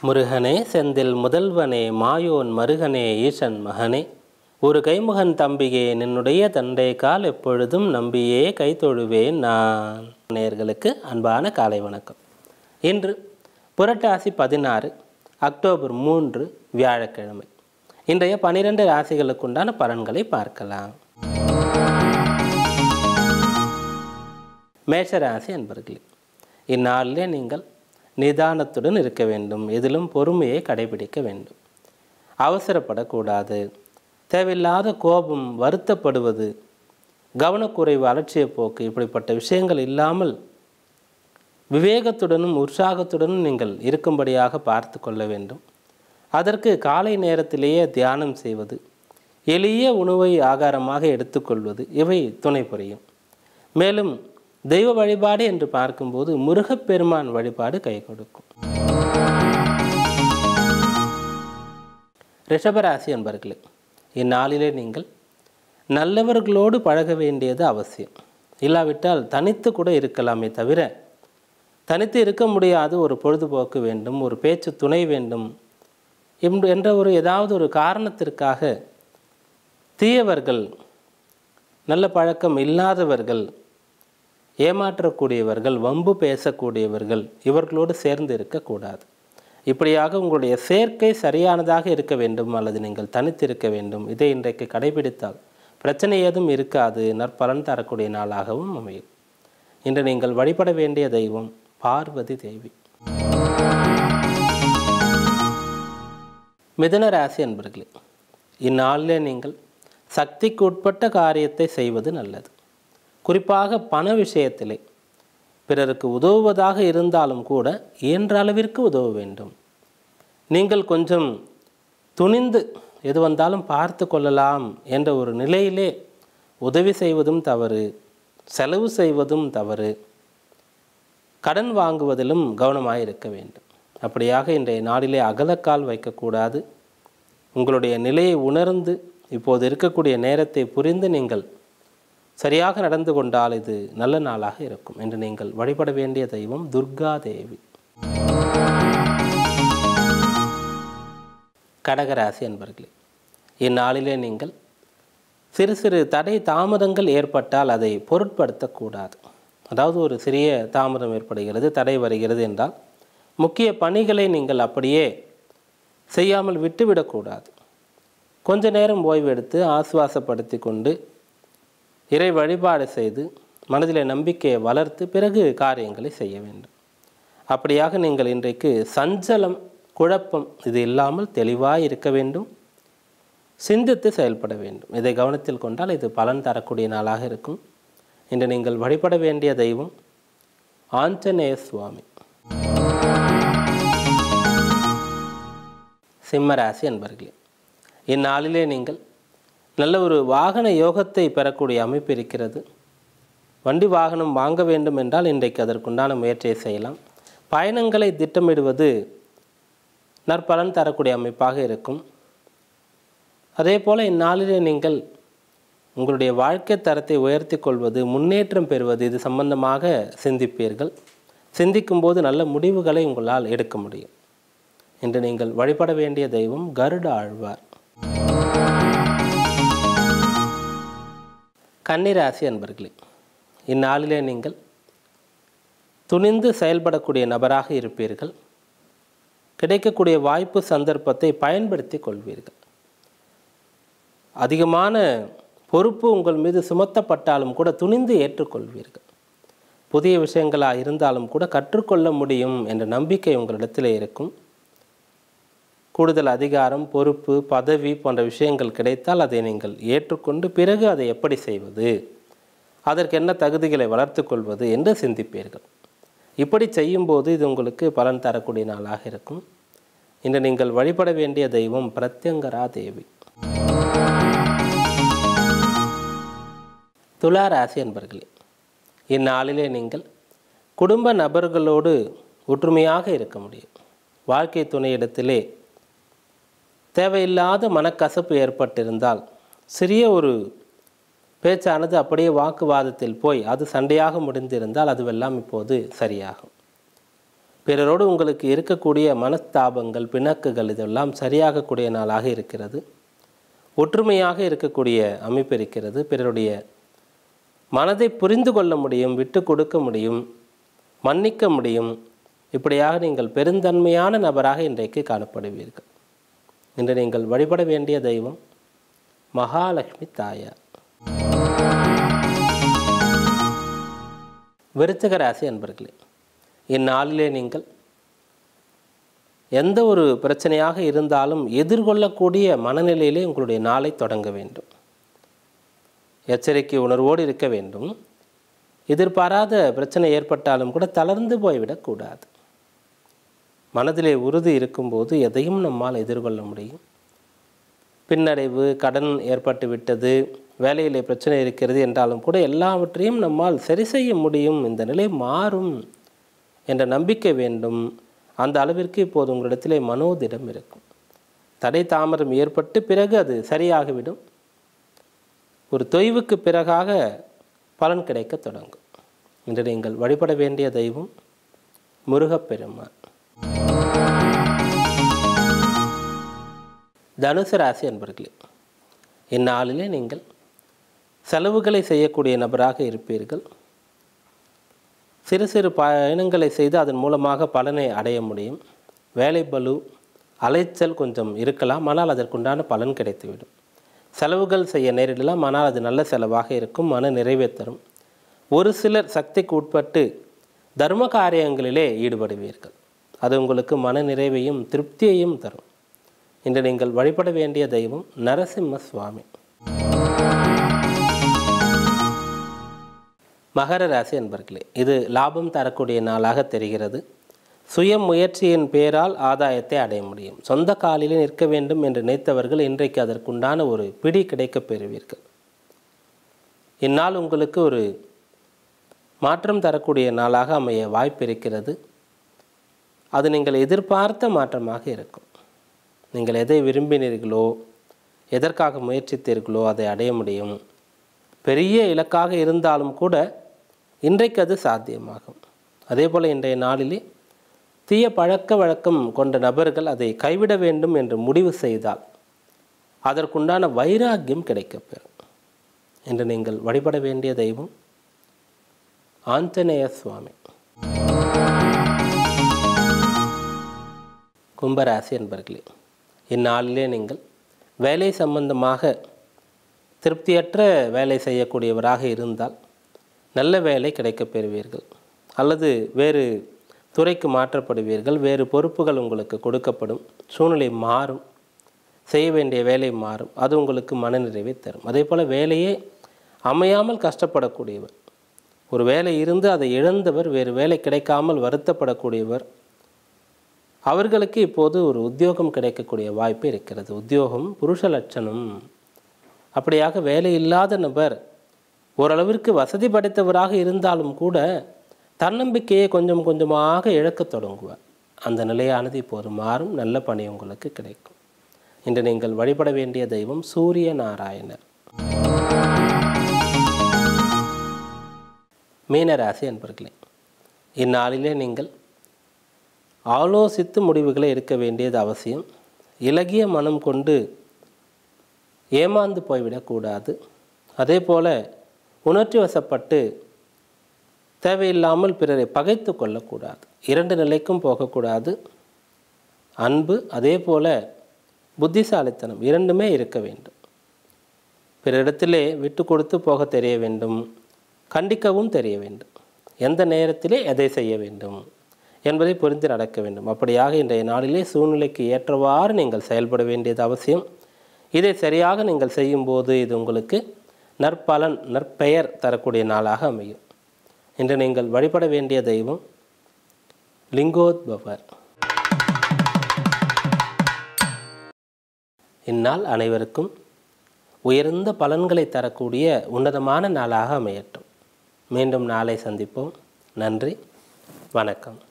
முருகனே செந்தில் முதல்வனே மாயோன் மருகனே ஈசன் மகனே ஒரு கைமுகன் தம்பியே நின்னுடைய தண்டை கால் எப்பொழுதும் நம்பியே கைத்தொழுவேன் நான் நேயர்களுக்கு அன்பான காலை வணக்கம் இன்று புரட்டாசி பதினாறு அக்டோபர் மூன்று வியாழக்கிழமை இன்றைய பனிரெண்டு ராசிகளுக்குண்டான பலன்களை பார்க்கலாம் மேஷராசி அன்பர்களே இந்நாளிலே நீங்கள் நிதானத்துடன் இருக்க வேண்டும் எதிலும் பொறுமையை கடைபிடிக்க வேண்டும் அவசரப்படக்கூடாது தேவையில்லாத கோபம் வருத்தப்படுவது கவனக்குறைவு அலட்சிய போக்கு இப்படிப்பட்ட விஷயங்கள் இல்லாமல் விவேகத்துடனும் உற்சாகத்துடனும் நீங்கள் இருக்கும்படியாக பார்த்து கொள்ள வேண்டும் அதற்கு காலை நேரத்திலேயே தியானம் செய்வது எளிய உணவை ஆகாரமாக எடுத்துக்கொள்வது இவை துணை புரியும் மேலும் தெய்வ வழிபாடு என்று பார்க்கும்போது முருகப்பெருமான் வழிபாடு கை கொடுக்கும் ரிஷபராசி என்பர்களே இந்நாளிலே நீங்கள் நல்லவர்களோடு பழக வேண்டியது அவசியம் இல்லாவிட்டால் தனித்து கூட இருக்கலாமே தவிர தனித்து இருக்க முடியாது ஒரு பொழுதுபோக்கு வேண்டும் ஒரு பேச்சு துணை வேண்டும் என்ற- என்ற ஒரு ஏதாவது ஒரு காரணத்திற்காக தீயவர்கள் நல்ல பழக்கம் இல்லாதவர்கள் ஏமாற்றக்கூடியவர்கள் வம்பு பேசக்கூடியவர்கள் இவர்களோடு சேர்ந்து இருக்கக்கூடாது இப்படியாக உங்களுடைய சேர்க்கை சரியானதாக இருக்க வேண்டும் அல்லது நீங்கள் தனித்து இருக்க வேண்டும் இதை இன்றைக்கு கடைபிடித்தால் பிரச்சனை ஏதும் இருக்காது நற்பலன் தரக்கூடிய நாளாகவும் அமையும் இன்று நீங்கள் வழிபட வேண்டிய தெய்வம் பார்வதி தேவி மிதுன ராசி அன்பர்களே இந்நாளிலே நீங்கள் சக்திக்கு உட்பட்ட காரியத்தை செய்வது நல்லது குறிப்பாக பண விஷயத்திலே பிறருக்கு உதவுவதாக இருந்தாலும் கூட இயன்ற அளவிற்கு உதவ வேண்டும் நீங்கள் கொஞ்சம் துணிந்து எது வந்தாலும் பார்த்து கொள்ளலாம் என்ற ஒரு நிலையிலே உதவி செய்வதும் தவறு செலவு செய்வதும் தவறு கடன் வாங்குவதிலும் கவனமாக இருக்க வேண்டும் அப்படியாக இன்றைய நாளிலே அகலக்கால் வைக்கக்கூடாது உங்களுடைய நிலையை உணர்ந்து இப்போது இருக்கக்கூடிய நேரத்தை புரிந்து நீங்கள் சரியாக நடந்து கொண்டால் இது நல்ல நாளாக இருக்கும் என்று நீங்கள் வழிபட வேண்டிய தெய்வம் துர்கா தேவி கடகராசி அன்பர்களே இந்நாளிலே நீங்கள் சிறு சிறு தடை தாமதங்கள் ஏற்பட்டால் அதை பொருட்படுத்தக்கூடாது அதாவது ஒரு சிறிய தாமதம் ஏற்படுகிறது தடை வருகிறது என்றால் முக்கிய பணிகளை நீங்கள் அப்படியே செய்யாமல் விட்டுவிடக்கூடாது கொஞ்ச நேரம் ஓய்வு எடுத்து ஆசுவாசப்படுத்தி கொண்டு இறை வழிபாடு செய்து மனதிலே நம்பிக்கையை வளர்த்து பிறகு காரியங்களை செய்ய வேண்டும் அப்படியாக நீங்கள் இன்றைக்கு சஞ்சலம் குழப்பம் இது இல்லாமல் தெளிவாக இருக்க வேண்டும் சிந்தித்து செயல்பட வேண்டும் இதை கவனத்தில் கொண்டால் இது பலன் தரக்கூடிய நாளாக இருக்கும் இன்று நீங்கள் வழிபட வேண்டிய தெய்வம் ஆஞ்சநேய சுவாமி சிம்மராசி அன்பர்களே இந்நாளிலே நீங்கள் நல்ல ஒரு வாகன யோகத்தை பெறக்கூடிய அமைப்பு இருக்கிறது வண்டி வாகனம் வாங்க வேண்டும் என்றால் இன்றைக்கு அதற்குண்டான முயற்சியை செய்யலாம் பயணங்களை திட்டமிடுவது நற்பலன் தரக்கூடிய அமைப்பாக இருக்கும் அதே போல் இந்நாளிலே நீங்கள் உங்களுடைய வாழ்க்கை தரத்தை உயர்த்தி கொள்வது முன்னேற்றம் பெறுவது இது சம்பந்தமாக சிந்திப்பீர்கள் சிந்திக்கும்போது நல்ல முடிவுகளை உங்களால் எடுக்க முடியும் இன்று நீங்கள் வழிபட வேண்டிய தெய்வம் கருட ஆழ்வார் கன்னிராசி அன்பர்களே இந்நாளிலே நீங்கள் துணிந்து செயல்படக்கூடிய நபராக இருப்பீர்கள் கிடைக்கக்கூடிய வாய்ப்பு சந்தர்ப்பத்தை பயன்படுத்தி கொள்வீர்கள் அதிகமான பொறுப்பு உங்கள் மீது சுமத்தப்பட்டாலும் கூட துணிந்து ஏற்றுக்கொள்வீர்கள் புதிய விஷயங்களாக இருந்தாலும் கூட கற்றுக்கொள்ள முடியும் என்ற நம்பிக்கை உங்களிடத்தில் இருக்கும் கூடுதல் அதிகாரம் பொறுப்பு பதவி போன்ற விஷயங்கள் கிடைத்தால் அதை நீங்கள் ஏற்றுக்கொண்டு பிறகு அதை எப்படி செய்வது அதற்கு என்ன தகுதிகளை வளர்த்து கொள்வது என்று சிந்திப்பீர்கள் இப்படி செய்யும்போது இது உங்களுக்கு பலன் தரக்கூடிய நாளாக இருக்கும் இன்று நீங்கள் வழிபட வேண்டிய தெய்வம் பிரத்யங்கரா தேவி துலா ராசி என்பர்களே இந்நாளிலே நீங்கள் குடும்ப நபர்களோடு ஒற்றுமையாக இருக்க முடியும் வாழ்க்கை துணையிடத்திலே தேவையில்லாத மனக்கசப்பு ஏற்பட்டிருந்தால் சிறிய ஒரு பேச்சானது அப்படியே வாக்குவாதத்தில் போய் அது சண்டையாக முடிந்திருந்தால் அதுவெல்லாம் இப்போது சரியாகும் பிறரோடு உங்களுக்கு இருக்கக்கூடிய மனஸ்தாபங்கள் பிணக்குகள் இதெல்லாம் சரியாகக்கூடிய நாளாக இருக்கிறது ஒற்றுமையாக இருக்கக்கூடிய அமைப்பு இருக்கிறது பிறருடைய மனதை புரிந்து கொள்ள முடியும் விட்டு கொடுக்க முடியும் மன்னிக்க முடியும் இப்படியாக நீங்கள் பெருந்தன்மையான நபராக இன்றைக்கு காணப்படுவீர்கள் இன்று நீங்கள் வழிபட வேண்டிய தெய்வம் மகாலட்சுமி தாயார் விருச்சிக ராசி அன்பர்களே இந்நாளிலே நீங்கள் எந்த ஒரு பிரச்சனையாக இருந்தாலும் எதிர்கொள்ளக்கூடிய மனநிலையிலே உங்களுடைய நாளை தொடங்க வேண்டும் எச்சரிக்கை உணர்வோடு இருக்க வேண்டும் எதிர்பாராத பிரச்சனை ஏற்பட்டாலும் கூட தளர்ந்து போய்விடக்கூடாது மனதிலே உறுதி இருக்கும்போது எதையும் நம்மால் எதிர்கொள்ள முடியும் பின்னடைவு கடன் ஏற்பட்டு விட்டது வேலையிலே பிரச்சனை இருக்கிறது என்றாலும் கூட எல்லாவற்றையும் நம்மால் சரி செய்ய முடியும் இந்த நிலை மாறும் என்ற நம்பிக்கை வேண்டும் அந்த அளவிற்கு இப்போது உங்களிடத்திலே மனோதிடம் இருக்கும் தடை தாமதம் ஏற்பட்டு பிறகு அது சரியாகிவிடும் ஒரு தொய்வுக்கு பிறகாக பலன் கிடைக்க தொடங்கும் இன்று நீங்கள் வழிபட வேண்டிய தெய்வம் முருகப்பெருமான் தனுசு ராசி அன்பர்களே இந்நாளிலே நீங்கள் செலவுகளை செய்யக்கூடிய நபராக இருப்பீர்கள் சிறு சிறு பயணங்களை செய்து அதன் மூலமாக பலனை அடைய முடியும் வேலை பளு அலைச்சல் கொஞ்சம் இருக்கலாம் ஆனால் அதற்குண்டான பலன் கிடைத்துவிடும் செலவுகள் செய்ய நேரிடலாம் ஆனால் அது நல்ல செலவாக இருக்கும் மன நிறைவை தரும் ஒரு சிலர் சக்திக்கு உட்பட்டு தர்ம காரியங்களிலே ஈடுபடுவீர்கள் அது உங்களுக்கு மன நிறைவையும் திருப்தியையும் தரும் இன்று நீங்கள் வழிபட வேண்டிய தெய்வம் நரசிம்ம சுவாமி மகர ராசி என்பர்களே இது லாபம் தரக்கூடிய நாளாக தெரிகிறது சுய முயற்சியின் பேரால் ஆதாயத்தை அடைய முடியும் சொந்த காலிலே நிற்க வேண்டும் என்று நினைத்தவர்கள் இன்றைக்கு அதற்குண்டான ஒரு பிடி கிடைக்கப் பெறுவீர்கள் இந்நாள் உங்களுக்கு ஒரு மாற்றம் தரக்கூடிய நாளாக அமைய வாய்ப்பு இருக்கிறது அது நீங்கள் எதிர்பார்த்த மாற்றமாக இருக்கும் நீங்கள் எதை விரும்பினீர்களோ எதற்காக முயற்சித்தீர்களோ அதை அடைய முடியும் பெரிய இலக்காக இருந்தாலும் கூட இன்றைக்கு அது சாத்தியமாகும் அதே போல் இன்றைய நாளிலே தீய பழக்க வழக்கம் கொண்ட நபர்கள் அதை கைவிட வேண்டும் என்று முடிவு செய்தால் அதற்குண்டான வைராக்கியம் கிடைக்கப்பெறும் என்று நீங்கள் வழிபட வேண்டிய தெய்வம் ஆஞ்சநேய சுவாமி கும்பராசி என்பர்களே இந்நாளிலே நீங்கள் வேலை சம்பந்தமாக திருப்தியற்ற வேலை செய்யக்கூடியவராக இருந்தால் நல்ல வேலை கிடைக்கப் பெறுவீர்கள் அல்லது வேறு துறைக்கு மாற்றப்படுவீர்கள் வேறு பொறுப்புகள் உங்களுக்கு கொடுக்கப்படும் சூழ்நிலை மாறும் செய்ய வேண்டிய வேலை மாறும் அது உங்களுக்கு மனநிறைவை தரும் அதே போல் வேலையே அமையாமல் கஷ்டப்படக்கூடியவர் ஒரு வேலை இருந்து அதை இழந்தவர் வேறு வேலை கிடைக்காமல் வருத்தப்படக்கூடியவர் அவர்களுக்கு இப்போது ஒரு உத்தியோகம் கிடைக்கக்கூடிய வாய்ப்பு இருக்கிறது உத்தியோகம் புருஷ லட்சணம் அப்படியாக வேலை இல்லாத நபர் ஓரளவிற்கு வசதி படைத்தவராக இருந்தாலும் கூட தன்னம்பிக்கையை கொஞ்சம் கொஞ்சமாக இழக்கத் தொடங்குவார் அந்த நிலையானது இப்போது மாறும் நல்ல பணி உங்களுக்கு கிடைக்கும் இன்று நீங்கள் வழிபட வேண்டிய தெய்வம் சூரிய நாராயணர் மீனராசி என்பர்களே இந்நாளிலே நீங்கள் ஆலோசித்து முடிவுகளை எடுக்க வேண்டியது அவசியம் இலகிய மனம் கொண்டு ஏமாந்து போய்விடக்கூடாது அதே போல் உணர்ச்சி வசப்பட்டு தேவையில்லாமல் பிறரை பகைத்து கொள்ளக்கூடாது இரண்டு நிலைக்கும் போகக்கூடாது அன்பு அதே போல் புத்திசாலித்தனம் இரண்டுமே இருக்க வேண்டும் பிறரிடத்திலே விட்டு கொடுத்து போக தெரிய வேண்டும் கண்டிக்கவும் தெரிய வேண்டும் எந்த நேரத்திலே எதை செய்ய வேண்டும் என்பதை புரிந்து நடக்க வேண்டும் அப்படியாக இன்றைய நாளிலே சூழ்நிலைக்கு ஏற்றவாறு நீங்கள் செயல்பட வேண்டியது அவசியம் இதை சரியாக நீங்கள் செய்யும்போது இது உங்களுக்கு நற்பலன் நற்பெயர் தரக்கூடிய நாளாக அமையும் இன்று நீங்கள் வழிபட வேண்டிய தெய்வம் லிங்கோத்பவர் இந்நாள் அனைவருக்கும் உயர்ந்த பலன்களை தரக்கூடிய உன்னதமான நாளாக அமையட்டும் மீண்டும் நாளை சந்திப்போம் நன்றி வணக்கம்